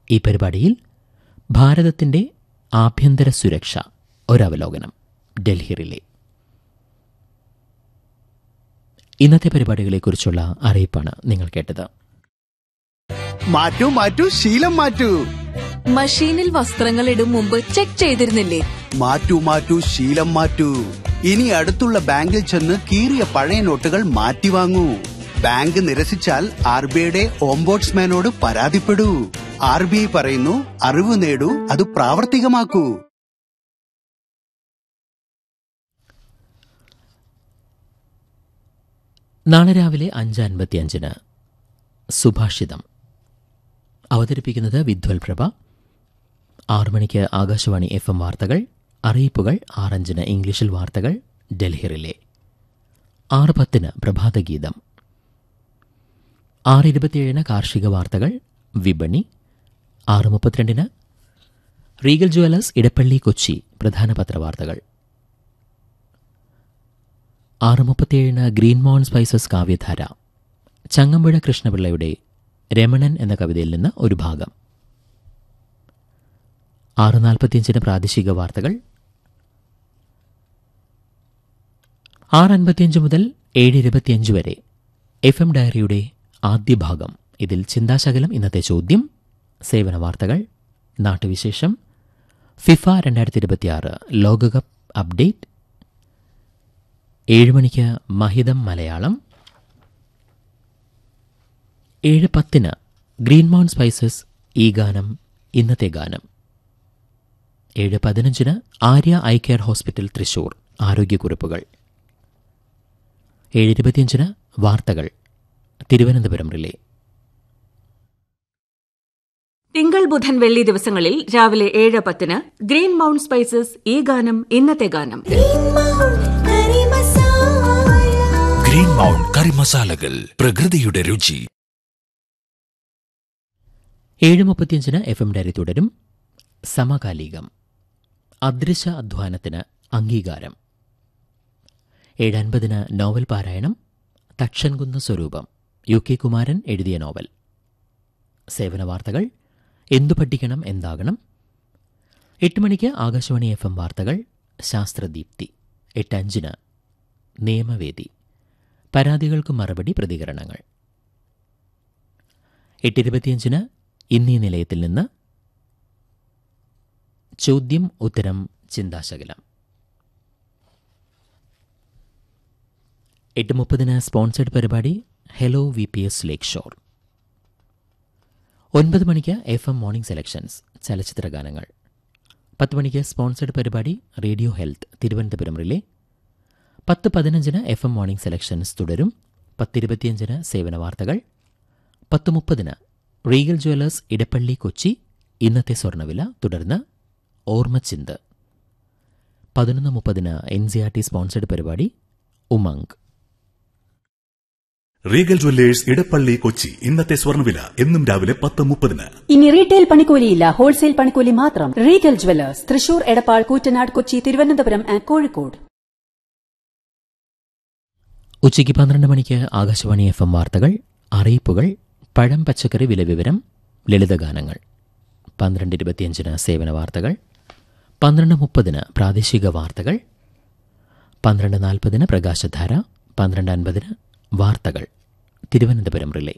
ഈ പരിപാടിയിൽ ഭാരതത്തിന്റെ ആഭ്യന്തര സുരക്ഷ ഒരവലോകനം ഡൽഹി റിലേ ഇന്നത്തെ പരിപാടികളെക്കുറിച്ചുള്ള അറിയിപ്പാണ് നിങ്ങൾ കേട്ടത് മാറ്റൂ മാറ്റൂ ശീലം മാറ്റൂ മഷീനിൽ വസ്ത്രങ്ങൾ ഇടും മുമ്പ് ചെക്ക് ചെയ്തിരുന്നില്ലേ മാറ്റൂ മാറ്റൂ ശീലം മാറ്റൂ ഇനി അടുത്തുള്ള ബാങ്കിൽ ചെന്ന് കീറിയ പഴയ നോട്ടുകൾ മാറ്റി വാങ്ങൂ ബാങ്ക് നിരസിച്ചാൽ ആർ ബി ഐയുടെ ഓംബോട്സ്മാനോട് പരാതിപ്പെടൂ ആർ ബി ഐ പറയുന്നു അറിവ് നേടൂ അത് പ്രാവർത്തികമാക്കൂ നാളെ രാവിലെ അഞ്ച് അൻപത്തിയഞ്ചിന് സുഭാഷിതം അവതരിപ്പിക്കുന്നത് വിദ്വൽ പ്രഭ ആറു മണിക്ക് ആകാശവാണി എഫ് എം വാർത്തകൾ അറിയിപ്പുകൾ ആറഞ്ചിന് ഇംഗ്ലീഷിൽ വാർത്തകൾ ഡൽഹി റിലേ ആറ് പത്തിന് പ്രഭാതഗീതം ആറ് ഇരുപത്തിയേഴിന് കാർഷിക വാർത്തകൾ വിപണി ആറ് മുപ്പത്തിരണ്ടിന് റീഗൽ ജുവലേഴ്സ് ഇടപ്പള്ളി കൊച്ചി പ്രധാന പത്രവാർത്തകൾ ആറ് മുപ്പത്തിയേഴിന് ഗ്രീൻ മോൺ സ്പൈസസ് കാവ്യധാര ചങ്ങമ്പുഴ കൃഷ്ണപിള്ളയുടെ രമണൻ എന്ന കവിതയിൽ നിന്ന് ഒരു ഭാഗം ആറ് നാൽപ്പത്തിയഞ്ചിന് പ്രാദേശിക വാർത്തകൾ ആറ് അൻപത്തിയഞ്ച് മുതൽ ഏഴ് ഇരുപത്തിയഞ്ച് വരെ എഫ് എം ഡയറിയുടെ ആദ്യ ഭാഗം ഇതിൽ ചിന്താശകലം ഇന്നത്തെ ചോദ്യം സേവന വാർത്തകൾ നാട്ടുവിശേഷം ഫിഫ രണ്ടായിരത്തി ഇരുപത്തിയാറ് ലോകകപ്പ് അപ്ഡേറ്റ് ഏഴ് മണിക്ക് മഹിതം മലയാളം ഏഴ് പത്തിന് ഗ്രീൻ മൗണ്ട് സ്പൈസസ് ഈ ഗാനം ഇന്നത്തെ ഗാനം ഏഴ് പതിനഞ്ചിന് Arya eye care hospital Thrissur ആരോഗ്യക്കുറിപ്പുകൾ ഏഴ് ഇരുപത്തിയഞ്ചിന് വാർത്തകൾ തിരുവനന്തപുരം റിലേ തിങ്കൾ ബുധൻ വെള്ളി ദിവസങ്ങളിൽ രാവിലെ ഏഴ് പത്തിന് ഗ്രീൻ മൗണ്ട് സ്പൈസസ് ഈ ഗാനം ഇന്നത്തെ ഗാനം ഗ്രീൻ മൗണ്ട് കറി മസാലകൾ പ്രകൃതിയുടെ രുചി ഏഴ് മുപ്പത്തിയഞ്ചിന് എഫ് എം ഡയറി തുടരും സമകാലികം അദൃശ്യ അധ്വാനത്തിന് അംഗീകാരം ഏഴ് അൻപതിന് നോവൽ പാരായണം തക്ഷൻകുന്ന് സ്വരൂപം യു കെ കുമാരൻ എഴുതിയ നോവൽ സേവന വാർത്തകൾ എന്തു പഠിക്കണം എന്താകണം എട്ട് മണിക്ക് ആകാശവാണി എഫ് എം വാർത്തകൾ ശാസ്ത്രദീപ്തി എട്ട് അഞ്ചിന് നിയമവേദി പരാതികൾക്ക് മറുപടി പ്രതികരണങ്ങൾ എട്ടിരുപത്തിയഞ്ചിന് ഇന്നീ നിലയത്തിൽ നിന്ന് ചോദ്യം ഉത്തരം ചിന്താശകലം എട്ട് മുപ്പതിന് സ്പോൺസേഡ് പരിപാടി hello V P S lakeshore ഒൻപത് മണിക്ക് എഫ് എം മോർണിംഗ് സെലക്ഷൻസ് ചലച്ചിത്ര ഗാനങ്ങൾ പത്ത് മണിക്ക് സ്പോൺസേഡ് പരിപാടി റേഡിയോ ഹെൽത്ത് തിരുവനന്തപുരം റിലേ പത്ത് പതിനഞ്ചിന് എഫ് എം മോർണിംഗ് സെലക്ഷൻസ് തുടരും പത്തിരുപത്തിയഞ്ചിന് സേവന വാർത്തകൾ പത്ത് മുപ്പതിന് റീഗൽ ജ്വല്ലേഴ്സ് ഇടപ്പള്ളി കൊച്ചി ഇന്നത്തെ സ്വർണ്ണവില തുടർന്ന് ഓർമ്മച്ചിന്ത് പതിനൊന്ന് മുപ്പതിന് N C R T sponsored പരിപാടി ഉമംഗ് റീഗൽ ജ്വല്ലേഴ്സ് ഇടപ്പള്ളി കൊച്ചി ഇന്നത്തെ സ്വർണ്ണവില എന്നും രാവിലെ പത്ത് മുപ്പതിന് ഇനി റീറ്റെയിൽ പണിക്കൂലിയില്ല ഹോൾസെയിൽ പണിക്കൂലി മാത്രം retail jewellers Thrissur Edappal Koottanad Kochi Thiruvananthapuram and Kozhikode ഉച്ചയ്ക്ക് പന്ത്രണ്ട് മണിക്ക് ആകാശവാണി എഫ് എം വാർത്തകൾ അറിയിപ്പുകൾ പഴം പച്ചക്കറി വില വിവരം ലളിതഗാനങ്ങൾ പന്ത്രണ്ട് ഇരുപത്തിയഞ്ചിന് സേവന വാർത്തകൾ പന്ത്രണ്ട് മുപ്പതിന് പ്രാദേശിക വാർത്തകൾ പന്ത്രണ്ട് നാൽപ്പതിന് പ്രകാശധാര പന്ത്രണ്ട് അൻപതിന് വാർത്തകൾ തിരുവനന്തപുരം റിലേ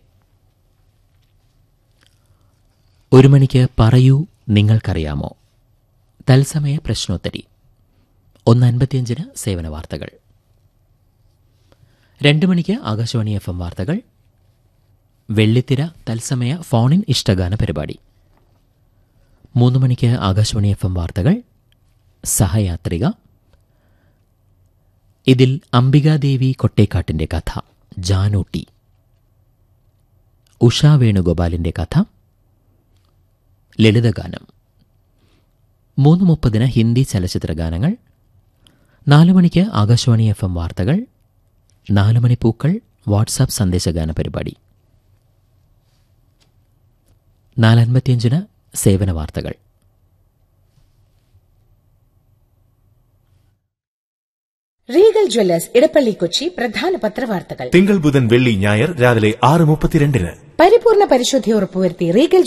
ഒരു മണിക്ക് പറയൂ നിങ്ങൾക്കറിയാമോ തത്സമയ പ്രശ്നോത്തരി ഒന്ന് അൻപത്തിയഞ്ചിന് സേവന വാർത്തകൾ രണ്ട് മണിക്ക് ആകാശവാണി എഫ് എം വാർത്തകൾ വെള്ളിത്തിര തത്സമയ ഫോണിൻ ഇഷ്ടഗാന പരിപാടി മൂന്ന് മണിക്ക് ആകാശവാണി എഫ് എം വാർത്തകൾ സഹയാത്രിക ഇതിൽ അംബികാദേവി കൊട്ടേക്കാട്ടിന്റെ കഥ ജാനൂട്ടി ഉഷ വേണുഗോപാലിന്റെ കഥ ലളിതഗാനം മൂന്ന് മുപ്പതിന് ഹിന്ദി ചലച്ചിത്ര ഗാനങ്ങൾ നാല് മണിക്ക് ആകാശവാണി എഫ് എം വാർത്തകൾ നാല് മണി പൂക്കൾ വാട്സാപ്പ് സന്ദേശഗാന പരിപാടി നാലൻപത്തിയഞ്ചിന് സേവന വാർത്തകൾ റീഗൽ ജ്വല്ലേഴ്സ് ഇടപ്പള്ളി കൊച്ചി പ്രധാന പത്രവാർത്തകൾ തിങ്കൾ ബുധൻ വെള്ളി ഞായർ രാവിലെ ആറ് മുപ്പത്തിരണ്ടിന് പരിപൂർണ പരിശുദ്ധി ഉറപ്പുവരുത്തി റീഗൽ